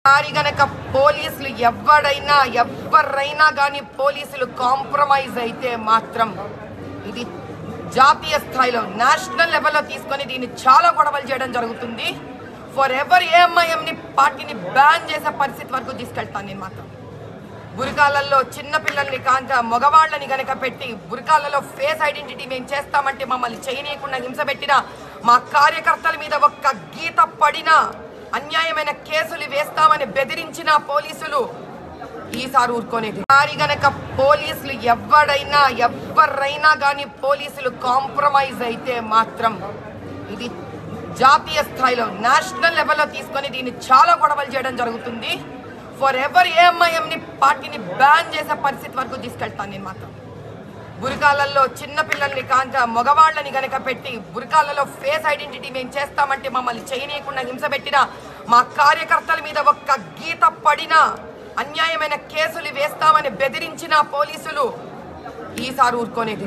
దారి గనక పోలీసులు ఎవడైనా ఎవరైనా కానీ పోలీసులు కాంప్రమైజ్ అయితే మాత్రం ఇది జాతీయ స్థాయిలో నేషనల్ లెవెల్లో తీసుకొని దీన్ని చాలా గొడవలు చేయడం జరుగుతుంది ఫర్ ఎవర్ ఏఎంఐఎంని పార్టీని బ్యాన్ చేసే పరిస్థితి వరకు తీసుకెళ్తాను నేను మాత్రం బురకాలలో చిన్న పిల్లల్ని కాంక మగవాళ్ళని గనక పెట్టి బురకాలలో ఫేస్ ఐడెంటిటీ మేము చేస్తామంటే మమ్మల్ని చేయనీయకుండా హింస పెట్టిన మా కార్యకర్తల మీద ఒక్క గీత పడినా అన్యాయమైన కేసులు వేస్తామని బెదిరించిన పోలీసులు ఈసారి ఊరుకోనేది దారి గనక పోలీసులు ఎవడైనా ఎవరైనా కానీ పోలీసులు కాంప్రమైజ్ అయితే మాత్రం ఇది జాతీయ స్థాయిలో నేషనల్ లెవెల్లో తీసుకొని దీన్ని చాలా గొడవలు చేయడం జరుగుతుంది ఫర్ ఎవర్ ఏఎంఐఎంని పార్టీని బ్యాన్ చేసే పరిస్థితి వరకు తీసుకెళ్తాను నేను మాత్రం బురకాలలో చిన్న పిల్లల్ని కాంక మగవాళ్ళని గనక పెట్టి బురకాలలో ఫేస్ ఐడెంటిటీ మేము చేస్తామంటే మమ్మల్ని చేయనీయకుండా హింస పెట్టిన మా కార్యకర్తల మీద ఒక్క గీత పడినా అన్యాయమైన కేసులు వేస్తామని బెదిరించిన పోలీసులు ఈసారి ఊరుకోనేది